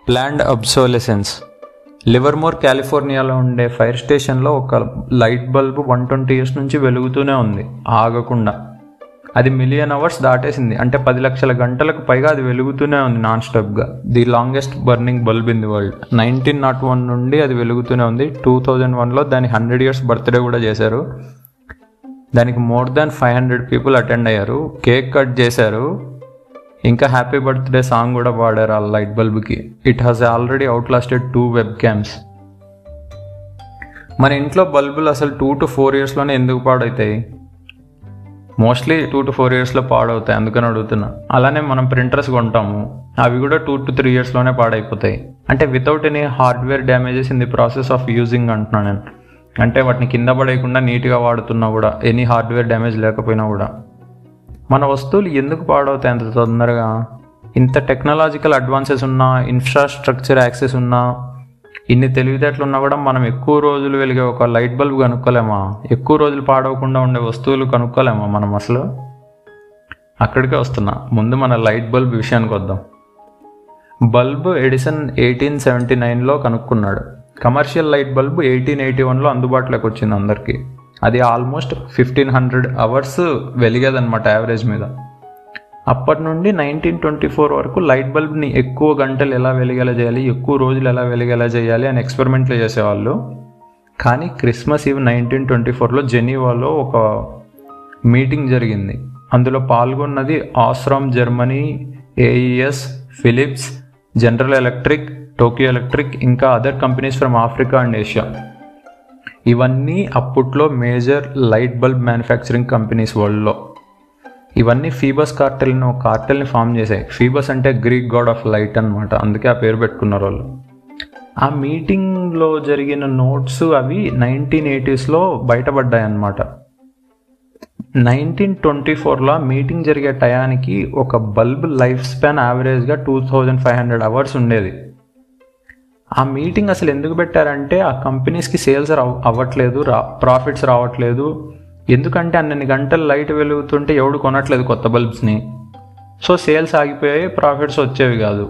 Planned అబ్సోలెసెన్స్ Livermore కాలిఫోర్నియాలో ఉండే fire స్టేషన్లో ఒక light bulb one twenty years నుంచి వెలుగుతూనే ఉంది ఆగకుండా అది మిలియన్ అవర్స్ దాటేసింది అంటే పది లక్షల గంటలకు పైగా అది వెలుగుతూనే ఉంది నాన్ స్టాప్గా the longest burning bulb in the world nineteen naught one నుండి అది వెలుగుతూనే ఉంది టూ థౌజండ్ వన్లో దాని హండ్రెడ్ ఇయర్స్ బర్త్డే కూడా చేశారు దానికి more than five hundred people attend అయ్యారు కేక్ కట్ చేశారు ఇంకా హ్యాపీ బర్త్డే సాంగ్ కూడా పాడారు ఆ లైట్ బల్బ్కి it has already outlasted two webcams మన ఇంట్లో బల్బులు అసలు టూ టు ఫోర్ ఇయర్స్లోనే ఎందుకు పాడవుతాయి మోస్ట్లీ టూ టు ఫోర్ ఇయర్స్లో పాడవుతాయి అందుకని అడుగుతున్నా అలానే మనం ప్రింటర్స్ కొంటాము అవి కూడా టూ టు త్రీ ఇయర్స్లోనే పాడైపోతాయి అంటే without any hardware damages in the process of using అంటున్నాను నేను అంటే వాటిని కింద పడేయకుండా నీట్గా వాడుతున్నా కూడా ఎనీ హార్డ్వేర్ డ్యామేజ్ లేకపోయినా కూడా మన వస్తువులు ఎందుకు పాడవుతాయి అంత తొందరగా ఇంత టెక్నాలజికల్ అడ్వాన్సెస్ ఉన్నా ఇన్ఫ్రాస్ట్రక్చర్ యాక్సెస్ ఉన్నా ఇన్ని తెలివితేటలు ఉన్నా కూడా మనం ఎక్కువ రోజులు వెలిగే ఒక లైట్ బల్బ్ కనుక్కోలేమా ఎక్కువ రోజులు పాడవకుండా ఉండే వస్తువులు కనుక్కోలేమా మనం అసలు అక్కడికే వస్తున్నా ముందు మన లైట్ బల్బ్ విషయానికి వద్దాం బల్బ్ ఎడిసన్ ఎయిటీన్ సెవెంటీ నైన్లో కనుక్కున్నాడు commercial light bulb eighteen eighty వన్లో అందుబాటులోకి వచ్చింది అందరికీ అది ఆల్మోస్ట్ ఫిఫ్టీన్ హండ్రెడ్ అవర్స్ వెలిగేదన్నమాట యావరేజ్ మీద అప్పటి నుండి నైన్టీన్ ట్వంటీ ఫోర్ వరకు లైట్ బల్బ్ని ఎక్కువ గంటలు ఎలా వెలిగేలా చేయాలి ఎక్కువ రోజులు ఎలా వెలిగేలా చేయాలి అని ఎక్స్పెరిమెంట్లు చేసేవాళ్ళు కానీ క్రిస్మస్ ఈవ్ నైన్టీన్ ట్వంటీ ఫోర్లో జెనీవాలో ఒక మీటింగ్ జరిగింది అందులో పాల్గొన్నది Osram Germany AES Philips General Electric Tokyo Electric ఇంకా other companies from Africa and Asia ఇవన్నీ అప్పట్లో major light bulb manufacturing companies వరల్డ్లో ఇవన్నీ ఫీబస్ కార్టెల్ని ఒక కార్టెల్ని ఫామ్ చేశాయి ఫీబస్ అంటే గ్రీక్ గాడ్ ఆఫ్ లైట్ అనమాట అందుకే ఆ పేరు పెట్టుకున్నారు వాళ్ళు ఆ మీటింగ్లో జరిగిన నోట్స్ అవి నైన్టీన్ ఎయిటీస్లో బయటపడ్డాయి అన్నమాట నైన్టీన్ ట్వంటీ ఫోర్లో మీటింగ్ జరిగే టయానికి ఒక బల్బ్ లైఫ్ స్పాన్ యావరేజ్గా two thousand five hundred hours ఉండేది ఆ మీటింగ్ అసలు ఎందుకు పెట్టారంటే ఆ కంపెనీస్కి సేల్స్ అవ్వట్లేదు రా ప్రాఫిట్స్ రావట్లేదు ఎందుకంటే అన్ని గంటలు లైట్ వెలుగుతుంటే ఎవడు కొనట్లేదు కొత్త బల్బ్స్ని సో సేల్స్ ఆగిపోయాయి ప్రాఫిట్స్ వచ్చేవి కాదు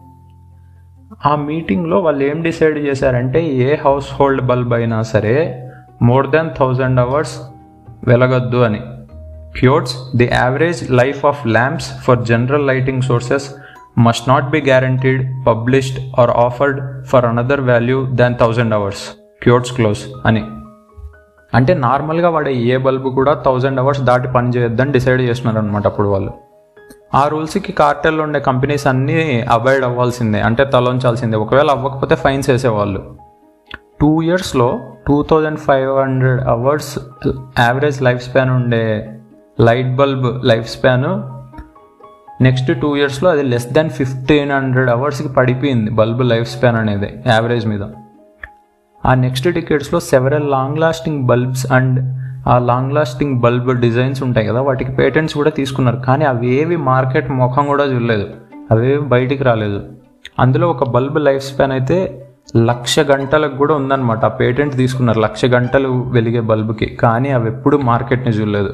ఆ మీటింగ్లో వాళ్ళు ఏం డిసైడ్ చేశారంటే ఏ హౌస్ హోల్డ్ బల్బ్ అయినా సరే మోర్ దాన్ థౌజండ్ అవర్స్ వెలగద్దు అని quotes the average life of lamps for general lighting sources must not be guaranteed published or offered for another value than thousand hours quotes close అని అంటే నార్మల్గా వాడే ఏ bulb కూడా థౌజండ్ అవర్స్ దాటి పని చేయొద్దని డిసైడ్ చేస్తున్నారు అనమాట అప్పుడు వాళ్ళు ఆ రూల్స్కి కార్టెల్లో ఉండే కంపెనీస్ అన్నీ అవాయిడ్ అవ్వాల్సిందే అంటే తలొంచాల్సిందే ఒకవేళ అవ్వకపోతే ఫైన్స్ వేసేవాళ్ళు టూ ఇయర్స్లో two thousand five hundred hours average life span ఉండే light bulb life span next two ఇయర్స్లో అది లెస్ దాన్ ఫిఫ్టీన్ హండ్రెడ్ అవర్స్కి పడిపోయింది బల్బ్ లైఫ్ స్పాన్ అనేది యావరేజ్ మీద ఆ నెక్స్ట్ టికెట్స్లో several long lasting bulbs and ఆ లాంగ్ లాస్టింగ్ బల్బ్ డిజైన్స్ ఉంటాయి కదా వాటికి పేటెంట్స్ కూడా తీసుకున్నారు కానీ అవేవి మార్కెట్ ముఖం కూడా చూడలేదు అవేవి బయటికి రాలేదు అందులో ఒక బల్బ్ లైఫ్ స్పాన్ అయితే లక్ష గంటలకు కూడా ఉందన్నమాట ఆ పేటెంట్ తీసుకున్నారు లక్ష గంటలు వెలిగే బల్బుకి కానీ అవి ఎప్పుడు మార్కెట్ని చూడలేదు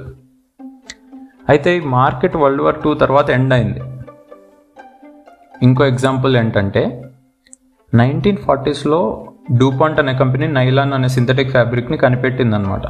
అయితే ఈ మార్కెట్ వరల్డ్ వార్ టూ తర్వాత ఎండ్ అయింది ఇంకో ఎగ్జాంపుల్ ఏంటంటే నైన్టీన్ ఫార్టీస్లో డూపాంట్ అనే కంపెనీ నైలాన్ అనే సింథటిక్ ఫ్యాబ్రిక్ని కనిపెట్టింది అనమాట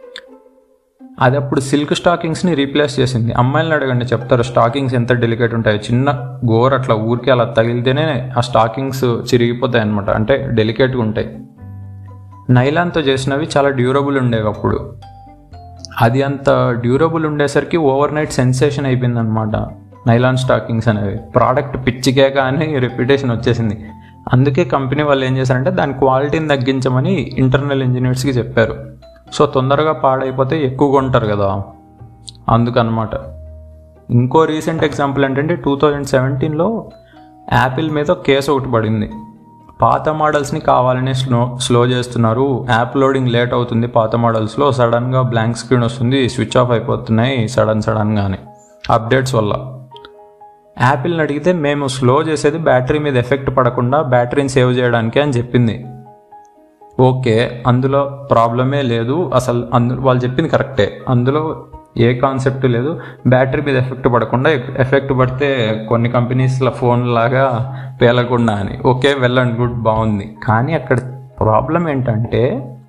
అది అప్పుడు సిల్క్ స్టాకింగ్స్ని రీప్లేస్ చేసింది అమ్మాయిలను అడగండి చెప్తారు స్టాకింగ్స్ ఎంత డెలికేట్ ఉంటాయో చిన్న గోర్ అట్లా ఊరికి అలా తగిలితేనే ఆ స్టాకింగ్స్ చిరిగిపోతాయి అనమాట అంటే డెలికేట్గా ఉంటాయి నైలాన్తో చేసినవి చాలా డ్యూరబుల్ ఉండేవి అప్పుడు అది అంత డ్యూరబుల్ ఉండేసరికి ఓవర్ నైట్ సెన్సేషన్ అయిపోయింది అనమాట నైలాన్ స్టాకింగ్స్ అనేవి ప్రోడక్ట్ పిచ్చికే కానీ రెప్యుటేషన్ వచ్చేసింది అందుకే కంపెనీ వాళ్ళు ఏం చేశారంటే దాని క్వాలిటీని తగ్గించమని ఇంటర్నల్ ఇంజనీర్స్కి చెప్పారు సో తొందరగా పాడైపోతే ఎక్కువ కొంటారు కదా అందుకనమాట ఇంకో రీసెంట్ ఎగ్జాంపుల్ ఏంటంటే టూ థౌజండ్ సెవెంటీన్లో యాపిల్ మీద కేసు ఒకటి పడింది పాత మోడల్స్ని కావాలని స్లో స్లో చేస్తున్నారు యాప్ లోడింగ్ లేట్ అవుతుంది పాత మోడల్స్లో సడన్గా బ్లాంక్ స్క్రీన్ వస్తుంది స్విచ్ ఆఫ్ అయిపోతున్నాయి సడన్ సడన్గానే అప్డేట్స్ వల్ల యాపిల్ని అడిగితే మేము స్లో చేసేది బ్యాటరీ మీద ఎఫెక్ట్ పడకుండా బ్యాటరీని సేవ్ చేయడానికి అని చెప్పింది ఓకే అందులో ప్రాబ్లమే లేదు అసలు అందు వాళ్ళు చెప్పింది కరెక్టే అందులో ఏ కాన్సెప్ట్ లేదు బ్యాటరీ మీద ఎఫెక్ట్ పడకుండా ఎఫెక్ట్ పడితే కొన్ని కంపెనీస్ల ఫోన్ లాగా పేలకుండా అని ఓకే వెల్ అండ్ గుడ్ బాగుంది కానీ అక్కడ ప్రాబ్లం ఏంటంటే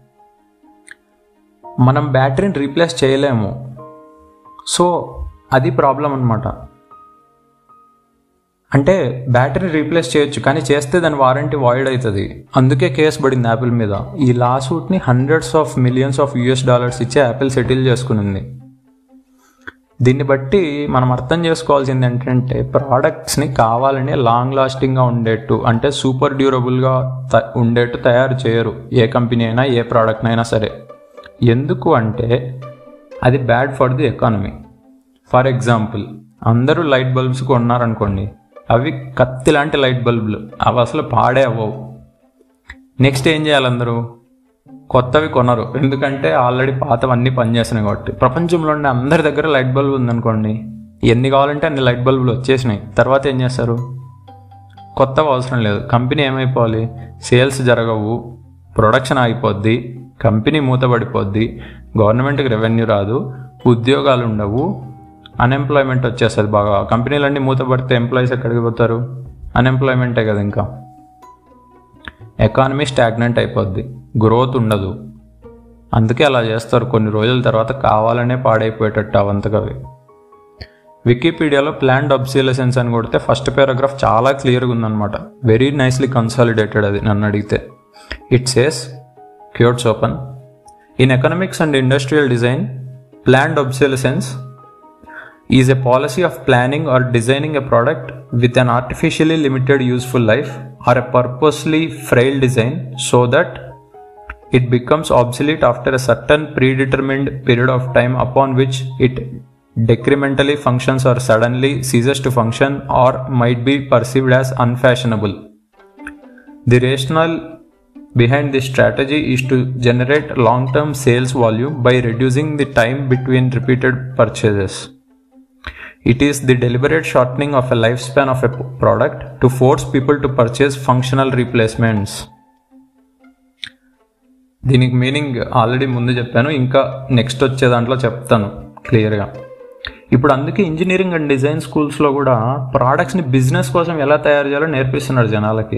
మనం బ్యాటరీని రీప్లేస్ చేయలేము సో అది ప్రాబ్లం అనమాట అంటే బ్యాటరీ రీప్లేస్ చేయొచ్చు కానీ చేస్తే దాని వారంటీ వాయిడ్ అవుతుంది అందుకే కేసు పడింది యాపిల్ మీద ఈ లా సూట్ని hundreds of millions of US dollars ఇచ్చి యాపిల్ సెటిల్ చేసుకునింది దీన్ని బట్టి మనం అర్థం చేసుకోవాల్సింది ఏంటంటే ప్రోడక్ట్స్ని కావాలని లాంగ్ లాస్టింగ్గా ఉండేట్టు అంటే సూపర్ డ్యూరబుల్గా త ఉండేట్టు తయారు చేయరు ఏ కంపెనీ అయినా ఏ ప్రోడక్ట్ అయినా సరే ఎందుకు అంటే అది bad for the economy for example అందరూ లైట్ బల్బ్స్ కొన్నారనుకోండి అవి కత్తి లాంటి లైట్ బల్బులు అవి అసలు పాడే అవ్వవు నెక్స్ట్ ఏం చేయాలి అందరూ కొత్తవి కొనరు ఎందుకంటే ఆల్రెడీ పాతవన్నీ పనిచేస్తున్నాయి కాబట్టి ప్రపంచంలో ఉండే అందరి దగ్గర లైట్ బల్బ్ ఉందనుకోండి ఎన్ని కావాలంటే అన్ని లైట్ బల్బులు వచ్చేసినాయి తర్వాత ఏం చేస్తారు కొత్తవి అవసరం లేదు కంపెనీ ఏమైపోవాలి సేల్స్ జరగవు ప్రొడక్షన్ ఆగిపోద్ది కంపెనీ మూతపడిపోద్ది గవర్నమెంట్కి రెవెన్యూ రాదు ఉద్యోగాలు ఉండవు అన్ఎంప్లాయ్మెంట్ వచ్చేస్తుంది బాగా కంపెనీలన్నీ మూతపడితే ఎంప్లాయీస్ ఎక్కడికి పోతారు అన్ఎంప్లాయ్మెంటే కదా ఇంకా ఎకానమీ స్టాగ్నెంట్ అయిపోద్ది గ్రోత్ ఉండదు అందుకే అలా చేస్తారు కొన్ని రోజుల తర్వాత కావాలనే పాడైపోయేటట్టు అవంతకవి వికీపీడియాలో ప్లాండ్ అబ్సిలసెన్స్ అని కొడితే ఫస్ట్ పారాగ్రాఫ్ చాలా క్లియర్గా ఉందన్నమాట వెరీ నైస్లీ కన్సాలిడేటెడ్ అది నన్ను అడిగితే it says quotes open in economics and industrial design planned obsolescence is a policy of planning or designing a product with an artificially limited useful life or a purposely frail design so that it becomes obsolete after a certain predetermined period of time upon which it decrementally functions or suddenly ceases to function or might be perceived as unfashionable. The rationale behind this strategy is to generate long term sales volume by reducing the time between repeated purchases. It is the deliberate shortening of a lifespan of a p- product to force people to purchase functional replacements. దీనికి meaning already ముందు చెప్పాను ఇంకా next వచ్చే దాంట్లో చెప్తాను క్లియర్గా ఇప్పుడు అందుకే ఇంజనీరింగ్ అండ్ డిజైన్ స్కూల్స్లో కూడా ప్రోడక్ట్స్ని బిజినెస్ కోసం ఎలా తయారు చేయాలో నేర్పిస్తున్నారు జనాలకి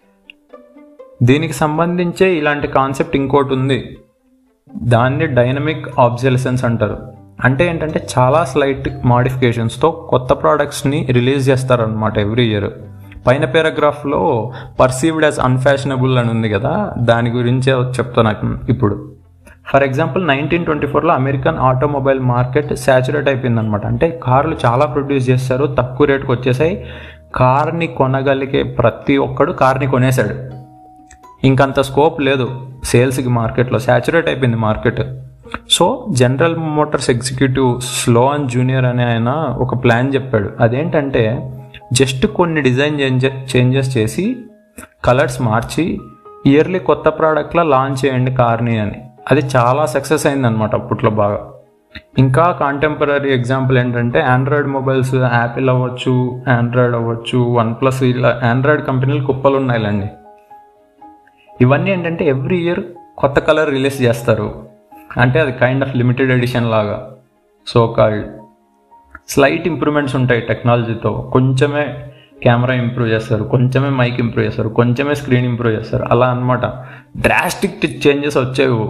దీనికి సంబంధించే ఇలాంటి కాన్సెప్ట్ ఇంకోటి ఉంది దాన్ని డైనమిక్ ఆబ్జెలసెన్స్ అంటారు అంటే ఏంటంటే చాలా స్లైట్ మాడిఫికేషన్స్తో కొత్త ప్రోడక్ట్స్ని రిలీజ్ చేస్తారనమాట ఎవ్రీ ఇయర్ పైన పారాగ్రాఫ్లో పర్సీవ్డ్ యాజ్ అన్ఫ్యాషనబుల్ అని ఉంది కదా దాని గురించే చెప్తాను ఇప్పుడు ఫర్ ఎగ్జాంపుల్ నైన్టీన్ ట్వంటీ ఫోర్లో అమెరికన్ ఆటోమొబైల్ మార్కెట్ సాచురేట్ అయిపోయింది అనమాట అంటే కార్లు చాలా ప్రొడ్యూస్ చేస్తారు తక్కువ రేటుకి వచ్చేసాయి కార్ని కొనగలిగే ప్రతి ఒక్కడు కార్ని కొనేశాడు ఇంకంత స్కోప్ లేదు సేల్స్కి మార్కెట్లో సాచురేట్ అయిపోయింది market so General Motors executive Sloan and junior అనే ఆయన ఒక ప్లాన్ చెప్పాడు అదేంటంటే జస్ట్ కొన్ని డిజైన్ చేంజెస్ చేసి కలర్స్ మార్చి ఇయర్లీ కొత్త ప్రోడక్ట్లా లాంచ్ చేయండి కార్ని అని అది చాలా సక్సెస్ అయిందనమాట అప్పట్లో బాగా ఇంకా కాంటెంపరీ ఎగ్జాంపుల్ ఏంటంటే ఆండ్రాయిడ్ మొబైల్స్ యాపిల్ అవ్వచ్చు ఆండ్రాయిడ్ అవ్వచ్చు వన్ ప్లస్ ఇలా ఆండ్రాయిడ్ కంపెనీలు కుప్పలు ఉన్నాయిలండి ఇవన్నీ ఏంటంటే ఎవ్రీ ఇయర్ కొత్త కలర్ రిలీజ్ చేస్తారు అంటే అది కైండ్ ఆఫ్ లిమిటెడ్ ఎడిషన్ లాగా సో కాల్డ్ స్లైట్ ఇంప్రూవ్మెంట్స్ ఉంటాయి టెక్నాలజీతో కొంచెమే కెమెరా ఇంప్రూవ్ చేస్తారు కొంచెమే మైక్ ఇంప్రూవ్ చేస్తారు కొంచెమే స్క్రీన్ ఇంప్రూవ్ చేస్తారు అలా అనమాట డ్రాస్టిక్ చేంజెస్ వచ్చేవి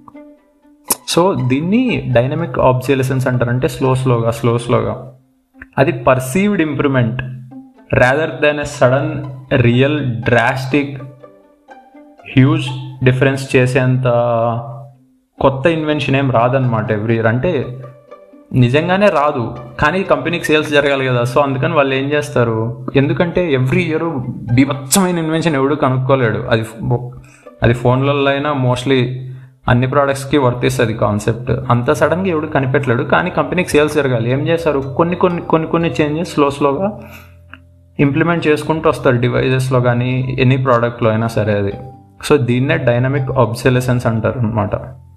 సో దీన్ని డైనమిక్ ఆబ్జెలసెన్స్ అంటారు అంటే స్లో స్లోగా స్లో స్లోగా అది perceived improvement rather than a sudden real drastic huge difference చేసేంత కొత్త ఇన్వెన్షన్ ఏం రాదనమాట ఎవ్రీ ఇయర్ అంటే నిజంగానే రాదు కానీ కంపెనీకి సేల్స్ జరగాలి కదా సో అందుకని వాళ్ళు ఏం చేస్తారు ఎందుకంటే ఎవ్రీ ఇయర్ బీభత్సమైన ఇన్వెన్షన్ ఎవడు కనుక్కోలేడు అది అది ఫోన్లలో అయినా మోస్ట్లీ అన్ని ప్రోడక్ట్స్కి వర్తిస్తుంది కాన్సెప్ట్ అంత సడన్గా ఎవడు కనిపెట్టలేడు కానీ కంపెనీకి సేల్స్ జరగాలి ఏం చేస్తారు కొన్ని కొన్ని కొన్ని కొన్ని చేంజెస్ స్లో స్లోగా ఇంప్లిమెంట్ చేసుకుంటూ వస్తారు డివైజెస్లో కానీ ఎనీ ప్రోడక్ట్లో అయినా సరే అది సో దీన్నే డైనమిక్ అబ్సెలెసెన్స్ అంటారు అనమాట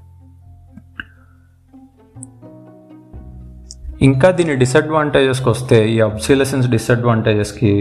ఇంకా దీని డిసడ్వాంటేజెస్కి వస్తే ఈ అబ్సిలసెన్స్ డిసడ్వాంటేజెస్కి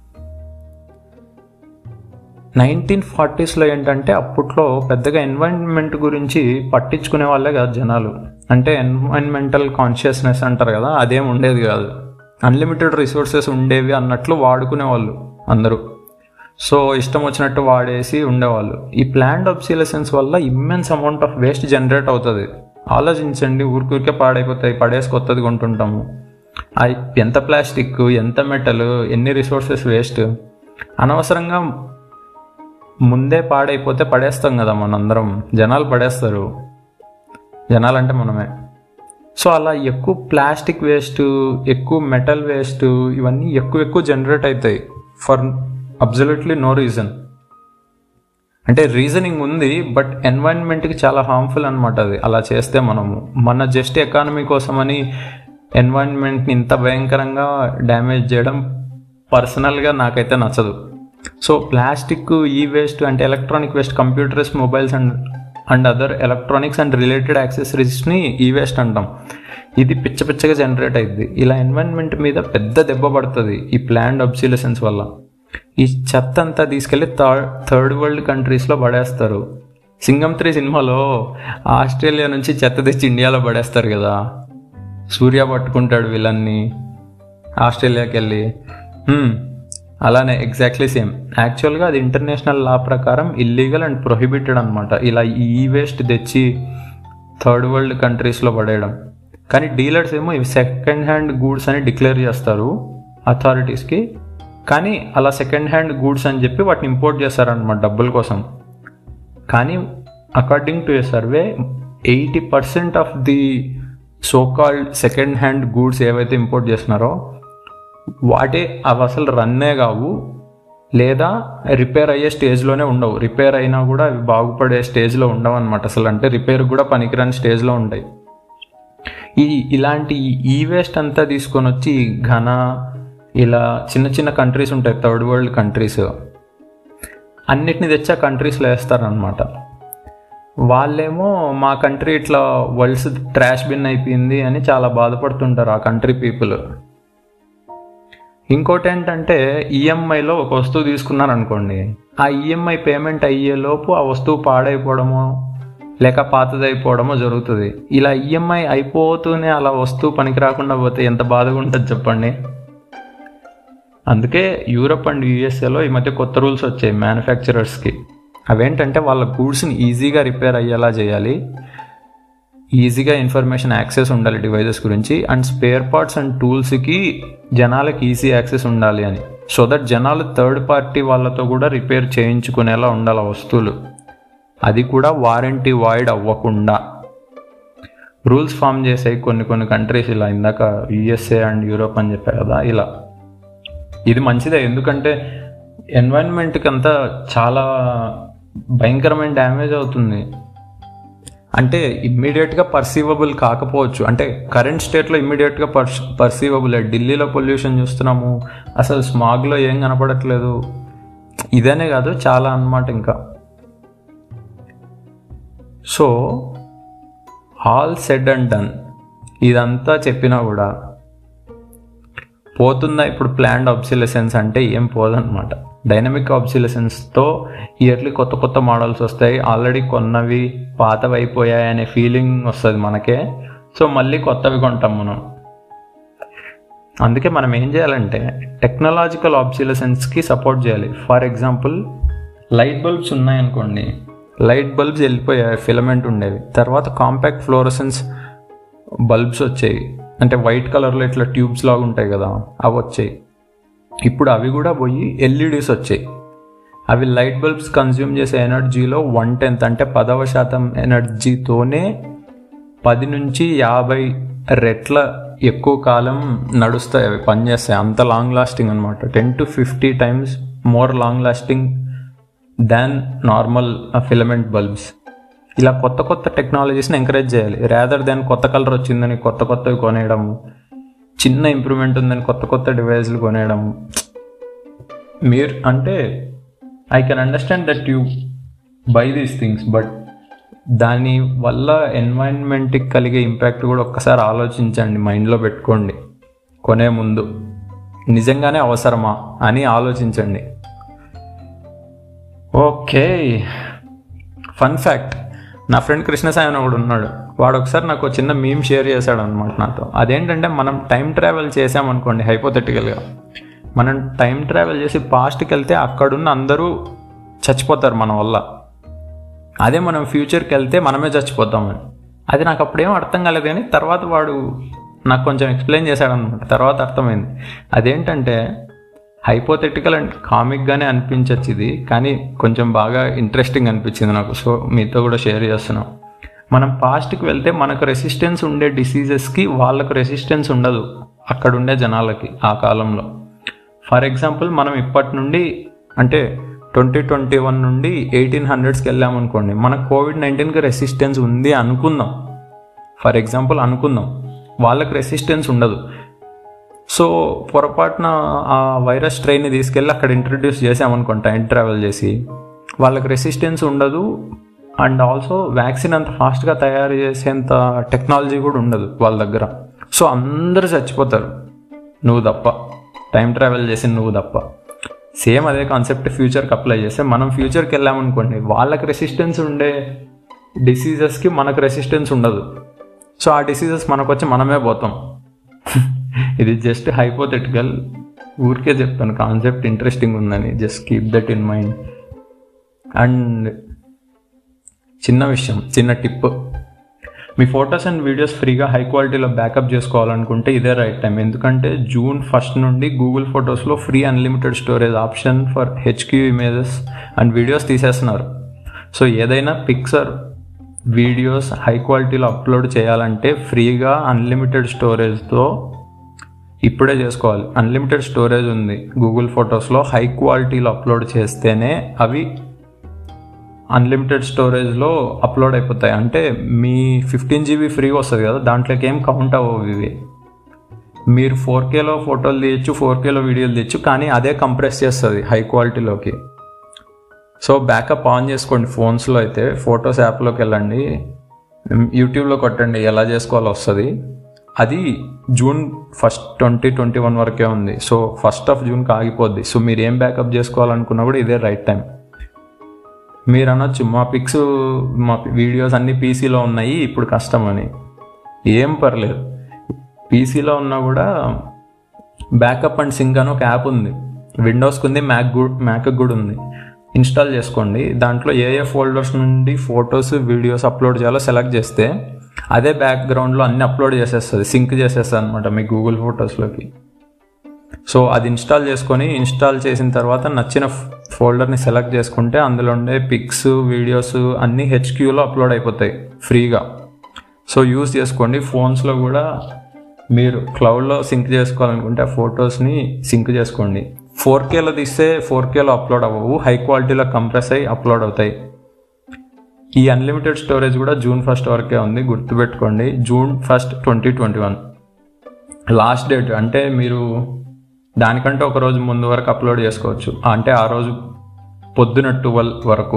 నైన్టీన్ ఫార్టీస్లో ఏంటంటే అప్పట్లో పెద్దగా ఎన్వైరన్మెంట్ గురించి పట్టించుకునే వాళ్ళే కాదు జనాలు అంటే ఎన్వైరన్మెంటల్ కాన్షియస్నెస్ అంటారు కదా అదేం ఉండేది కాదు అన్లిమిటెడ్ రిసోర్సెస్ ఉండేవి అన్నట్లు వాడుకునేవాళ్ళు అందరూ సో ఇష్టం వచ్చినట్టు వాడేసి ఉండేవాళ్ళు ఈ ప్లాంట్ అబ్సిలసెన్స్ వల్ల immense amount of waste generate అవుతుంది ఆలోచించండి ఊరికూరికే పాడైపోతాయి పడేసి కొత్తది కొంటుంటాము అయి ఎంత ప్లాస్టిక్ ఎంత మెటల్ ఎన్ని రిసోర్సెస్ వేస్ట్ అనవసరంగా ముందే పాడైపోతే పడేస్తాం కదా మనందరం జనాలు పడేస్తారు జనాలంటే మనమే సో అలా ఎక్కువ ప్లాస్టిక్ వేస్ట్ ఎక్కువ మెటల్ వేస్ట్ ఇవన్నీ ఎక్కువ ఎక్కువ జనరేట్ అవుతాయి ఫర్ అబ్జల్యూట్లీ నో రీజన్ అంటే రీజనింగ్ ఉంది బట్ ఎన్వైరన్మెంట్కి చాలా హార్మ్ఫుల్ అనమాట అది అలా చేస్తే మనము మన జస్ట్ ఎకానమీ కోసమని ఎన్వైరన్మెంట్ని ఇంత భయంకరంగా డ్యామేజ్ చేయడం పర్సనల్గా నాకైతే నచ్చదు సో ప్లాస్టిక్ ఈ వేస్ట్ అంటే electronic waste computers mobiles and and other electronics and related యాక్సెసరీస్ని ఈ వేస్ట్ అంటాం ఇది పిచ్చ పిచ్చగా జనరేట్ అయింది ఇలా ఎన్వైరన్మెంట్ మీద పెద్ద దెబ్బ పడుతుంది ఈ ప్లాండ్ అబ్సిలసెన్స్ వల్ల ఈ చెత్త అంతా తీసుకెళ్ళి థర్డ్ థర్డ్ వరల్డ్ కంట్రీస్లో పడేస్తారు సింగం త్రీ సినిమాలో ఆస్ట్రేలియా నుంచి చెత్త తెచ్చి ఇండియాలో పడేస్తారు కదా సూర్య పట్టుకుంటాడు వీళ్ళన్ని ఆస్ట్రేలియాకి వెళ్ళి హ్మ్, అలానే ఎగ్జాక్ట్లీ సేమ్ యాక్చువల్గా అది ఇంటర్నేషనల్ లా ప్రకారం ఇల్లీగల్ అండ్ ప్రొహిబిటెడ్ అనమాట ఇలా ఈ వేస్ట్ తెచ్చి థర్డ్ వరల్డ్ కంట్రీస్లో పడేయడం కానీ డీలర్స్ ఏమో ఇవి సెకండ్ హ్యాండ్ గూడ్స్ అని డిక్లేర్ చేస్తారు అథారిటీస్కి కానీ అలా సెకండ్ హ్యాండ్ గూడ్స్ అని చెప్పి వాటిని ఇంపోర్ట్ చేస్తారనమాట డబ్బుల కోసం కానీ according to a survey eighty percent of the so called second hand goods ఏవైతే ఇంపోర్ట్ చేస్తున్నారో వాటే అవి అసలు రన్నే కావు లేదా రిపేర్ అయ్యే స్టేజ్లోనే ఉండవు రిపేర్ అయినా కూడా అవి బాగుపడే స్టేజ్లో ఉండవు అనమాట అసలు అంటే రిపేర్ కూడా పనికిరాని స్టేజ్లో ఉంటాయి ఈ ఇలాంటి ఈ వేస్ట్ అంతా తీసుకొని వచ్చి ఈ ఘన ఇలా చిన్న చిన్న కంట్రీస్ ఉంటాయి థర్డ్ వరల్డ్ కంట్రీస్ అన్నిటిని తెచ్చి ఆ కంట్రీస్లో వేస్తారనమాట వాళ్ళేమో మా కంట్రీ ఇట్లా వరల్డ్స్ ట్రాష్ బిన్ అయిపోయింది అని చాలా బాధపడుతుంటారు ఆ కంట్రీ పీపుల్ ఇంకోటి ఏంటంటే ఈఎంఐలో ఒక వస్తువు తీసుకున్నారనుకోండి ఆ ఈఎంఐ పేమెంట్ అయ్యేలోపు ఆ వస్తువు పాడైపోవడమో లేక పాతదైపోవడమో జరుగుతుంది ఇలా ఈఎంఐ అయిపోతూనే అలా వస్తువు పనికి రాకుండా పోతే ఎంత బాధగా ఉంటుంది చెప్పండి అందుకే యూరప్ అండ్ యూఎస్ఏలో ఈ మధ్య కొత్త రూల్స్ వచ్చాయి మ్యానుఫ్యాక్చరర్స్కి అవేంటంటే వాళ్ళ గూడ్స్ని ఈజీగా రిపేర్ అయ్యేలా చేయాలి ఈజీగా ఇన్ఫర్మేషన్ యాక్సెస్ ఉండాలి డివైజెస్ గురించి అండ్ స్పేర్ పార్ట్స్ అండ్ టూల్స్కి జనాలకి ఈజీ యాక్సెస్ ఉండాలి అని సో దట్ జనాలు థర్డ్ పార్టీ వాళ్ళతో కూడా రిపేర్ చేయించుకునేలా ఉండాలి ఆ వస్తువులు అది కూడా వారంటీ వాయిడ్ అవ్వకుండా రూల్స్ ఫామ్ చేసాయి కొన్ని కొన్ని కంట్రీస్ ఇలా ఇందాక యుఎస్ఏ అండ్ యూరోప్ అని చెప్పారు కదా ఇలా ఇది మంచిదే ఎందుకంటే ఎన్వైరన్మెంట్కి అంతా చాలా భయంకరమైన డ్యామేజ్ అవుతుంది అంటే ఇమ్మీడియట్గా పర్సీవబుల్ కాకపోవచ్చు అంటే కరెంట్ స్టేట్లో ఇమ్మీడియట్గా పర్స్ పర్సీవబుల్ ఢిల్లీలో పొల్యూషన్ చూస్తున్నాము అసలు స్మాగ్లో ఏం కనపడట్లేదు ఇదనే కాదు చాలా అన్నమాట ఇంకా so all said and done ఇదంతా చెప్పినా కూడా పోతుందా ఇప్పుడు ప్లాన్డ్ ఆబ్సిలెసెన్స్ అంటే ఏం పోదన్నమాట డైనమిక్ ఆబ్సిలెసెన్స్తో ఇయర్లీ కొత్త కొత్త మోడల్స్ వస్తాయి ఆల్రెడీ కొన్నవి పాతవి అయిపోయాయి అనే ఫీలింగ్ వస్తుంది మనకే సో మళ్ళీ కొత్తవి కొంటాం మనం అందుకే మనం ఏం చేయాలంటే టెక్నాలజికల్ ఆబ్సిలెసెన్స్కి సపోర్ట్ చేయాలి ఫర్ ఎగ్జాంపుల్ లైట్ బల్బ్స్ ఉన్నాయనుకోండి లైట్ బల్బ్స్ వెళ్ళిపోయాయి ఫిలమెంట్ ఉండేవి తర్వాత కాంపాక్ట్ ఫ్లోరసెన్స్ బల్బ్స్ వచ్చాయి అంటే వైట్ కలర్లో ఇట్లా ట్యూబ్స్ లాగా ఉంటాయి కదా అవి వచ్చాయి ఇప్పుడు అవి కూడా పోయి ఎల్ఈడీస్ వచ్చాయి అవి లైట్ బల్బ్స్ కన్జ్యూమ్ చేసే ఎనర్జీలో వన్ టెన్త్ అంటే పదవ శాతం ఎనర్జీతోనే పది నుంచి యాభై రెట్ల ఎక్కువ కాలం నడుస్తాయి అవి పనిచేస్తాయి అంత లాంగ్ లాస్టింగ్ అనమాట ten to fifty times more long lasting than normal filament bulbs ఇలా కొత్త కొత్త టెక్నాలజీస్ని ఎంకరేజ్ చేయాలి రేదర్ దాన్ కొత్త కలర్ వచ్చిందని కొత్త కొత్తవి కొనేయడం చిన్న ఇంప్రూవ్మెంట్ ఉందని కొత్త కొత్త డివైస్లు కొనేయడం మీరు అంటే I can understand that you buy these things but దాని వల్ల ఎన్వైరన్మెంట్కి కలిగే ఇంపాక్ట్ కూడా ఒక్కసారి ఆలోచించండి మైండ్లో పెట్టుకోండి కొనే ముందు నిజంగానే అవసరమా అని ఆలోచించండి ఓకే ఫన్ ఫ్యాక్ట్ నా ఫ్రెండ్ కృష్ణసాయి అని ఒకడు ఉన్నాడు వాడు ఒకసారి నాకు ఒక చిన్న మీమ్ షేర్ చేశాడు అనమాట నాతో అదేంటంటే మనం టైం ట్రావెల్ చేసామనుకోండి హైపోథెటికల్గా మనం టైం ట్రావెల్ చేసి పాస్ట్కి వెళ్తే అక్కడున్న అందరూ చచ్చిపోతారు మన వల్ల అదే మనం ఫ్యూచర్కి వెళ్తే మనమే చచ్చిపోతామని అది నాకు అప్పుడేం అర్థం కాలేదు కానీ తర్వాత వాడు నాకు కొంచెం ఎక్స్ప్లెయిన్ చేశాడు అనమాట తర్వాత అర్థమైంది అదేంటంటే హైపోథెటికల్ అండ్ కామిక్గానే అనిపించచ్చు ఇది కానీ కొంచెం బాగా ఇంట్రెస్టింగ్ అనిపించింది నాకు సో మీతో కూడా షేర్ చేస్తున్నాం మనం పాస్ట్కి వెళ్తే మనకు రెసిస్టెన్స్ ఉండే డిసీజెస్కి వాళ్ళకు రెసిస్టెన్స్ ఉండదు అక్కడ ఉండే జనాలకి ఆ కాలంలో ఫర్ ఎగ్జాంపుల్ మనం ఇప్పటి నుండి అంటే ట్వంటీ ట్వంటీ వన్ నుండి ఎయిటీన్ హండ్రెడ్స్కి వెళ్ళామనుకోండి మనకు కోవిడ్ నైన్టీన్కి రెసిస్టెన్స్ ఉంది అనుకుందాం ఫర్ ఎగ్జాంపుల్ అనుకుందాం వాళ్ళకి రెసిస్టెన్స్ ఉండదు సో పొరపాటున ఆ వైరస్ ట్రైన్ని తీసుకెళ్ళి అక్కడ ఇంట్రడ్యూస్ చేసామనుకోండి టైం ట్రావెల్ చేసి వాళ్ళకి రెసిస్టెన్స్ ఉండదు అండ్ ఆల్సో వ్యాక్సిన్ అంత ఫాస్ట్గా తయారు చేసేంత టెక్నాలజీ కూడా ఉండదు వాళ్ళ దగ్గర సో అందరూ చచ్చిపోతారు నువ్వు తప్ప టైం ట్రావెల్ చేసి నువ్వు తప్ప సేమ్ అదే కాన్సెప్ట్ ఫ్యూచర్కి అప్లై చేస్తే మనం ఫ్యూచర్కి వెళ్ళామనుకోండి వాళ్ళకి రెసిస్టెన్స్ ఉండే డిసీజెస్కి మనకు రెసిస్టెన్స్ ఉండదు సో ఆ డిసీజెస్ మనకు వచ్చి మనమే పోతాం ఇది జస్ట్ హైపోథెటికల్ ఊరికే చెప్తాను కాన్సెప్ట్ ఇంట్రెస్టింగ్ ఉందని just keep that in mind and చిన్న విషయం చిన్న టిప్ మీ ఫొటోస్ అండ్ వీడియోస్ ఫ్రీగా హై క్వాలిటీలో బ్యాకప్ చేసుకోవాలనుకుంటే ఇదే రైట్ టైం ఎందుకంటే జూన్ ఫస్ట్ నుండి గూగుల్ ఫొటోస్లో free unlimited storage option for HQ images and videos తీసేస్తున్నారు సో ఏదైనా పిక్చర్ వీడియోస్ హై క్వాలిటీలో అప్లోడ్ చేయాలంటే ఫ్రీగా అన్లిమిటెడ్ స్టోరేజ్తో ఇప్పుడే చేసుకోవాలి అన్లిమిటెడ్ స్టోరేజ్ ఉంది గూగుల్ ఫొటోస్లో హై క్వాలిటీలో అప్లోడ్ చేస్తేనే అవి అన్లిమిటెడ్ స్టోరేజ్లో అప్లోడ్ అయిపోతాయి అంటే మీ ఫిఫ్టీన్ జీబీ ఫ్రీగా వస్తుంది కదా దాంట్లోకి ఏం కౌంట్ అవ్వవు ఇవి మీరు ఫోర్ కేలో ఫోటోలు తీయచ్చు ఫోర్ కేలో వీడియోలు తీయచ్చు కానీ అదే కంప్రెస్ చేస్తుంది హై క్వాలిటీలోకి సో బ్యాకప్ ఆన్ చేసుకోండి ఫోన్స్లో అయితే ఫొటోస్ యాప్లోకి వెళ్ళండి యూట్యూబ్లో కొట్టండి ఎలా చేసుకోవాలో వస్తుంది అది June first twenty twenty one వరకే ఉంది సో ఫస్ట్ ఆఫ్ జూన్కి ఆగిపోద్ది సో మీరు ఏం బ్యాకప్ చేసుకోవాలనుకున్నా కూడా ఇదే రైట్ టైం మీరు అనొచ్చు మా పిక్స్ మా వీడియోస్ అన్ని పీసీలో ఉన్నాయి ఇప్పుడు కష్టం అని ఏం పర్లేదు పీసీలో ఉన్నా కూడా బ్యాకప్ అండ్ సింక్ అని ఒక యాప్ ఉంది విండోస్కి ఉంది మ్యాక్ మ్యాక్ కూడా ఉంది ఇన్స్టాల్ చేసుకోండి దాంట్లో ఏ ఏ ఫోల్డర్స్ నుండి ఫొటోస్ వీడియోస్ అప్లోడ్ చేయాలో సెలెక్ట్ చేస్తే అదే బ్యాక్గ్రౌండ్లో అన్ని అప్లోడ్ చేసేస్తుంది సింక్ చేసేస్తుంది అనమాట మీ గూగుల్ ఫొటోస్లోకి సో అది ఇన్స్టాల్ చేసుకొని ఇన్స్టాల్ చేసిన తర్వాత నచ్చిన ఫోల్డర్ని సెలెక్ట్ చేసుకుంటే అందులో ఉండే పిక్స్ వీడియోస్ అన్నీ హెచ్క్యూలో అప్లోడ్ అయిపోతాయి ఫ్రీగా సో యూస్ చేసుకోండి ఫోన్స్లో కూడా మీరు క్లౌడ్లో సింక్ చేసుకోవాలనుకుంటే ఆ ఫొటోస్ని సింక్ చేసుకోండి ఫోర్ కేలో తీస్తే ఫోర్ కేలో అప్లోడ్ అవ్వవు హై క్వాలిటీలో కంప్రెస్ అయ్యి అప్లోడ్ అవుతాయి ఈ అన్లిమిటెడ్ స్టోరేజ్ కూడా జూన్ ఫస్ట్ వరకే ఉంది గుర్తుపెట్టుకోండి June first twenty twenty one last date అంటే మీరు దానికంటే ఒక రోజు ముందు వరకు అప్లోడ్ చేసుకోవచ్చు అంటే ఆ రోజు పొద్దున ట్వెల్వ్ వరకు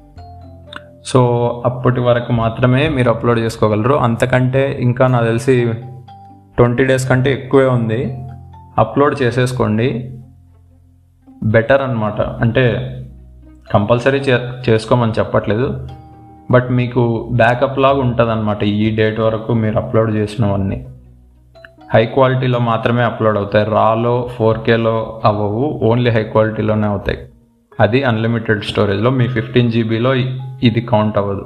సో అప్పటి వరకు మాత్రమే మీరు అప్లోడ్ చేసుకోగలరు అంతకంటే ఇంకా నాకు తెలిసి ట్వంటీ డేస్ కంటే ఎక్కువే ఉంది అప్లోడ్ చేసేసుకోండి బెటర్ అనమాట అంటే కంపల్సరీ చే చేసుకోమని చెప్పట్లేదు బట్ మీకు బ్యాకప్ లాగా ఉంటుంది అనమాట ఈ డేట్ వరకు మీరు అప్లోడ్ చేసినవన్నీ హై క్వాలిటీలో మాత్రమే అప్లోడ్ అవుతాయి రాలో ఫోర్ కేలో అవ్వవు ఓన్లీ హై క్వాలిటీలోనే అవుతాయి అది అన్లిమిటెడ్ స్టోరేజ్లో మీ ఫిఫ్టీన్ జీబీలో ఇది కౌంట్ అవ్వదు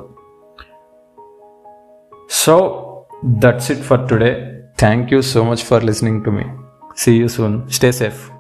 so that's it for today thank you so much for listening to me see you soon stay safe